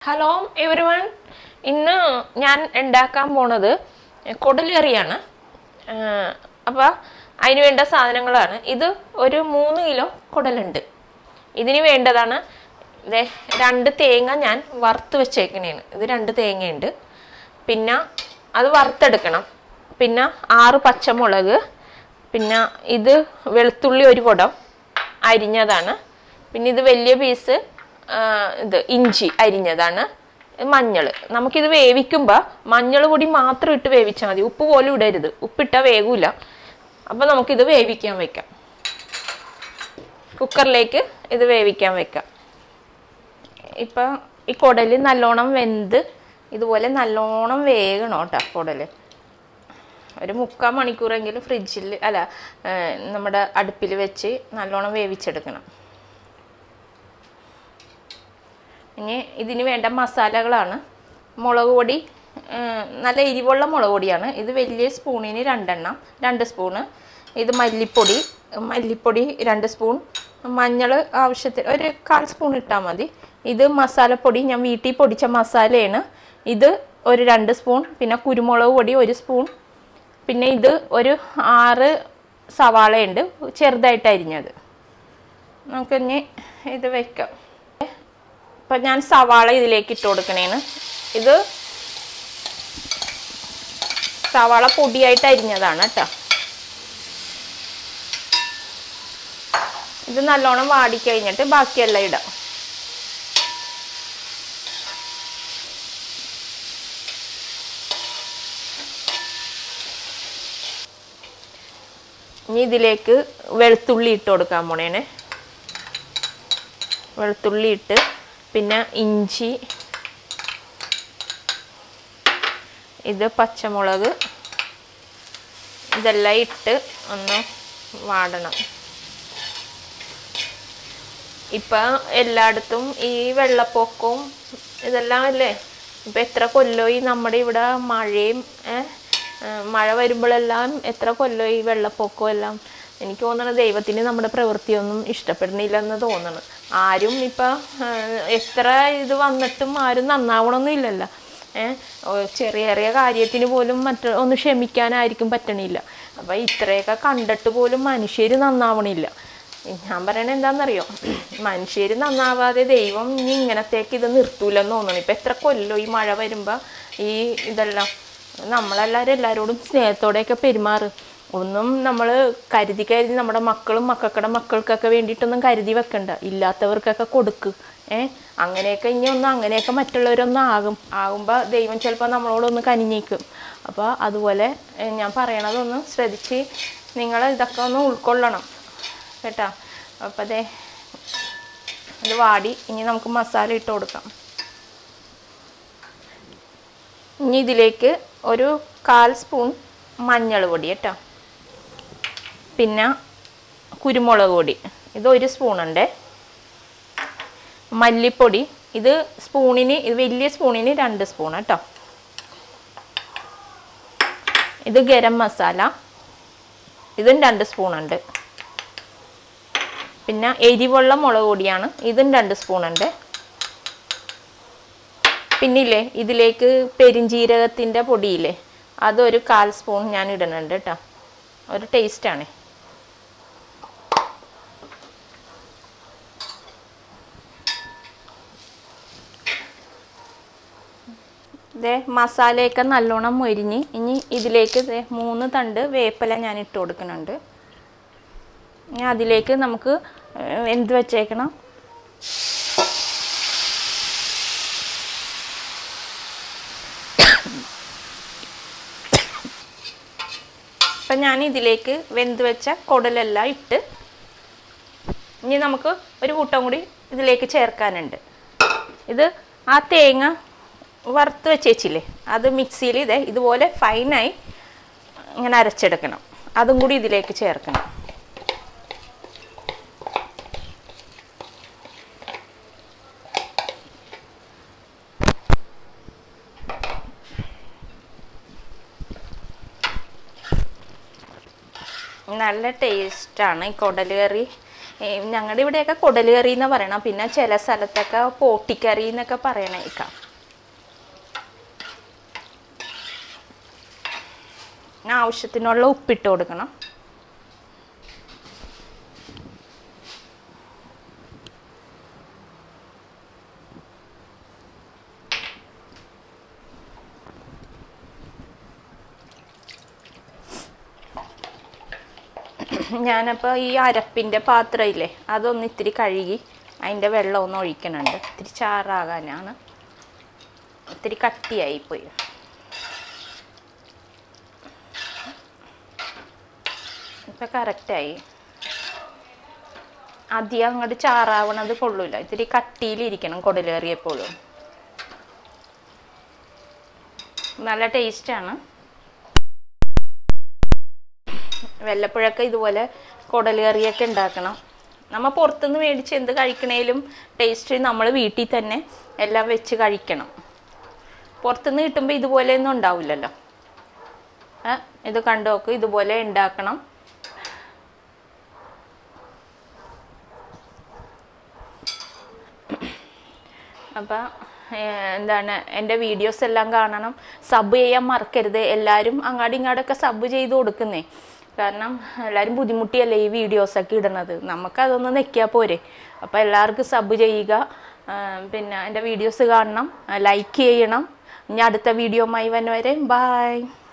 hello every one ഇന്ന് ഞാൻ ഉണ്ടാക്കാൻ പോണത് കൊടലേറിയാണ് അപ്പോൾ അതിന് വേണ്ട സാധനങ്ങളാണ് ഇത് ഒരു മൂന്ന് കിലോ കുടലുണ്ട് ഇതിന് വേണ്ടതാണ് ദേ രണ്ട് തേങ്ങ ഞാൻ വറുത്ത് വെച്ചേക്കണേണ് ഇത് രണ്ട് തേങ്ങയുണ്ട് പിന്നെ അത് വറുത്തെടുക്കണം പിന്നെ ആറ് പച്ചമുളക് പിന്നെ ഇത് വെളുത്തുള്ളി ഒരു കുടം അരിഞ്ഞതാണ് പിന്നെ ഇത് വലിയ പീസ് ആ, ഇത് ഇഞ്ചി അരിഞ്ഞതാണ് മഞ്ഞൾ നമുക്കിത് വേവിക്കുമ്പോൾ മഞ്ഞൾ പൊടി മാത്രം ഇട്ട് വേവിച്ചാൽ മതി ഉപ്പ് പോലും ഇടരുത് ഉപ്പിട്ടാൽ വേകൂല അപ്പം നമുക്കിത് വേവിക്കാൻ വെക്കാം കുക്കറിലേക്ക് ഇത് വേവിക്കാൻ വെക്കാം ഇപ്പം ഈ കുടൽ നല്ലോണം വെന്ത് ഇതുപോലെ നല്ലോണം വേകണം കേട്ടോ കുടൽ ഒരു മുക്കാൽ മണിക്കൂറെങ്കിലും ഫ്രിഡ്ജിൽ അല്ല ഏ, നമ്മുടെ അടുപ്പിൽ വെച്ച് നല്ലോണം വേവിച്ചെടുക്കണം ഇനി ഇതിന് വേണ്ട മസാലകളാണ് മുളക് പൊടി ഏ, നല്ല എരിവുള്ള മുളക് പൊടിയാണ് ഇത് വലിയ സ്പൂണിന് രണ്ടെണ്ണം രണ്ട് സ്പൂണ് ഇത് മല്ലിപ്പൊടി മല്ലിപ്പൊടി രണ്ട് സ്പൂൺ മഞ്ഞൾ ആവശ്യത്തിന് ഒരു കാൽ സ്പൂൺ ഇട്ടാൽ മതി ഇത് മസാലപ്പൊടി ഞാൻ വീട്ടിൽ പൊടിച്ച മസാലയാണ് ഇത് ഒരു രണ്ട് സ്പൂൺ പിന്നെ കുരുമുളക് പൊടി ഒരു സ്പൂൺ പിന്നെ ഇത് ഒരു ആറ് സവാളയുണ്ട് ചെറുതായിട്ട് അരിഞ്ഞത് നമുക്കിനി ഇത് വെക്കാം ഇപ്പം ഞാൻ സവാള ഇതിലേക്ക് ഇട്ട് കൊടുക്കണേന് ഇത് സവാള പൊടിയായിട്ട് അരിഞ്ഞതാണ് കേട്ടോ ഇത് നല്ലോണം വാടിക്കഴിഞ്ഞിട്ട് ബാക്കിയെല്ലാം ഇടാം ഇനി ഇതിലേക്ക് വെളുത്തുള്ളി ഇട്ട് കൊടുക്കാൻ പോണേനെ വെളുത്തുള്ളി ഇട്ട് പിന്നെ ഇഞ്ചി ഇത് പച്ചമുളക് ഇതെല്ലാം ഇട്ട് ഒന്ന് വാടണം ഇപ്പം എല്ലായിടത്തും ഈ വെള്ളപ്പൊക്കവും ഇതെല്ലാം അല്ലേ ഇപ്പം എത്ര കൊല്ലമായി നമ്മുടെ ഇവിടെ മഴയും ഏ, ഏ, മഴ വരുമ്പോഴെല്ലാം എത്ര കൊല്ലമായി വെള്ളപ്പൊക്കവും എല്ലാം എനിക്ക് തോന്നണത് ദൈവത്തിന് നമ്മുടെ പ്രവൃത്തിയൊന്നും ഇഷ്ടപ്പെടുന്നില്ലെന്ന് തോന്നണം ആരും ഇപ്പം ഏ, എത്ര ഇത് വന്നിട്ടും ആരും നന്നാവണമെന്നും ഇല്ലല്ലോ ഏഹ് ചെറിയ ചെറിയ കാര്യത്തിന് പോലും മറ്റു ഒന്ന് ക്ഷമിക്കാനായിരിക്കും പറ്റണില്ല അപ്പം ഇത്രയൊക്കെ കണ്ടിട്ട് പോലും മനുഷ്യർ നന്നാവണില്ല ഞാൻ പറയണത് എന്താണെന്നറിയോ മനുഷ്യർ നന്നാവാതെ ദൈവം ഇനി ഇങ്ങനത്തേക്ക് ഇത് നിർത്തൂലെന്ന് തോന്നണം ഇപ്പം എത്ര കൊല്ലോ ഈ മഴ വരുമ്പോൾ ഈ ഇതെല്ലാം നമ്മളെല്ലാവരും എല്ലാവരോടും സ്നേഹത്തോടെയൊക്കെ പെരുമാറ് ഒന്നും നമ്മൾ കരുതി കരുതി നമ്മുടെ മക്കളും മക്കൾക്കുടെ മക്കൾക്കൊക്കെ വേണ്ടിയിട്ടൊന്നും കരുതി വെക്കണ്ട ഇല്ലാത്തവർക്കൊക്കെ കൊടുക്ക് ഏ അങ്ങനെയൊക്കെ ഇനി ഒന്ന് അങ്ങനെയൊക്കെ മറ്റുള്ളവരൊന്നും ആകും ആകുമ്പോൾ ദൈവം ചിലപ്പോൾ നമ്മളോടൊന്ന് കനിഞ്ഞേക്കും അപ്പോൾ അതുപോലെ ഏ, ഞാൻ പറയണതൊന്ന് ശ്രദ്ധിച്ച് നിങ്ങൾ ഇതൊക്കെ ഒന്ന് ഉൾക്കൊള്ളണം കേട്ടോ അപ്പോൾ അതെ ഇത് വാടി ഇനി നമുക്ക് മസാല ഇട്ട് കൊടുക്കാം ഇനി ഇതിലേക്ക് ഒരു കാൽ സ്പൂൺ മഞ്ഞൾ പൊടി കേട്ടോ പിന്നെ കുരുമുളക് പൊടി ഇത് ഒരു സ്പൂണുണ്ട് മല്ലിപ്പൊടി ഇത് സ്പൂണിന് ഇത് വലിയ സ്പൂണിന് രണ്ട് സ്പൂൺ കേട്ടോ ഇത് ഗരം മസാല ഇതും രണ്ട് സ്പൂണുണ്ട് പിന്നെ എരിവുള്ള മുളക് പൊടിയാണ് ഇതും രണ്ട് സ്പൂണുണ്ട് പിന്നില്ലേ ഇതിലേക്ക് പെരിഞ്ജീരകത്തിൻ്റെ പൊടിയില്ലേ അതൊരു കാൽ സ്പൂൺ ഞാൻ ഇടുന്നുണ്ട് കേട്ടോ ഒരു ടേസ്റ്റാണ് ദേ മസാലയൊക്കെ നല്ലോണം മൊരിഞ്ഞ് ഇനി ഇതിലേക്ക് ദേ മൂന്ന് തണ്ട് വേപ്പില ഞാൻ ഇട്ട് കൊടുക്കുന്നുണ്ട് ഇനി അതിലേക്ക് നമുക്ക് ഏഹ്, എന്ത് വെച്ചേക്കണം അപ്പം ഞാൻ ഇതിലേക്ക് വെന്ത് വെച്ച കുടലെല്ലാം ഇട്ട് ഇനി നമുക്ക് ഒരു കൂട്ടം കൂടി ഇതിലേക്ക് ചേർക്കാനുണ്ട് ഇത് ആ തേങ്ങ വറുത്ത് വെച്ചേച്ചില്ലേ അത് മിക്സിയിൽ ഇതേ ഇതുപോലെ ഫൈനായി ഇങ്ങനെ അരച്ചെടുക്കണം അതും കൂടി ഇതിലേക്ക് ചേർക്കണം നല്ല ടേസ്റ്റാണ് ഈ കുടൽ കറി ഞങ്ങളുടെ ഇവിടെയൊക്കെ കുടൽ കറി എന്ന് പറയണം പിന്നെ ചില സ്ഥലത്തൊക്കെ പോട്ടിക്കറി എന്നൊക്കെ പറയണേക്കാം പിന്നെ ആവശ്യത്തിനുള്ള ഉപ്പിട്ട് കൊടുക്കണം ഞാനപ്പോൾ ഈ അരപ്പിൻ്റെ പാത്രം ഇല്ലേ അതൊന്ന് ഇത്തിരി കഴുകി അതിൻ്റെ വെള്ളം ഒന്ന് ഒഴിക്കണുണ്ട് ഇത്തിരി ചാറാകാനാണ് ഇത്തിരി കട്ടിയായിപ്പോയി ഇപ്പം കറക്റ്റായി അധികം അങ്ങോട്ട് ചാറാവണത് കൊള്ളൂല ഇത്തിരി കട്ടിയിലിരിക്കണം കൊടലേറിയപ്പോഴും നല്ല ടേസ്റ്റാണ് വല്ലപ്പോഴൊക്കെ ഇതുപോലെ കുടൽ കറിയൊക്കെ ഉണ്ടാക്കണം നമ്മൾ പുറത്തുനിന്ന് മേടിച്ച് എന്ത് കഴിക്കണേലും ടേസ്റ്റ് നമ്മൾ വീട്ടിൽ തന്നെ എല്ലാം വെച്ച് കഴിക്കണം പുറത്തുനിന്ന് കിട്ടുമ്പോൾ ഇതുപോലെയൊന്നും ഉണ്ടാവില്ലല്ലോ ആ, ഇത് കണ്ടു നോക്ക് ഇതുപോലെ ഉണ്ടാക്കണം അപ്പം എന്താണ് എൻ്റെ വീഡിയോസ് എല്ലാം കാണണം സബ് ചെയ്യാൻ മറക്കരുത് എല്ലാവരും അങ്ങാടി ഇങ്ങാടൊക്കെ സബ് ചെയ്ത് കൊടുക്കുന്നേ കാരണം എല്ലാവരും ബുദ്ധിമുട്ടിയല്ലേ ഈ വീഡിയോസൊക്കെ ഇടണത് നമുക്കതൊന്ന് നെക്കിയാൽ പോരെ അപ്പോൾ എല്ലാവർക്കും സബ് ചെയ്യുക ആ, പിന്നെ എൻ്റെ വീഡിയോസ് കാണണം ലൈക്ക് ചെയ്യണം ഇനി അടുത്ത വീഡിയോമായി വന്നവരെ ബായ്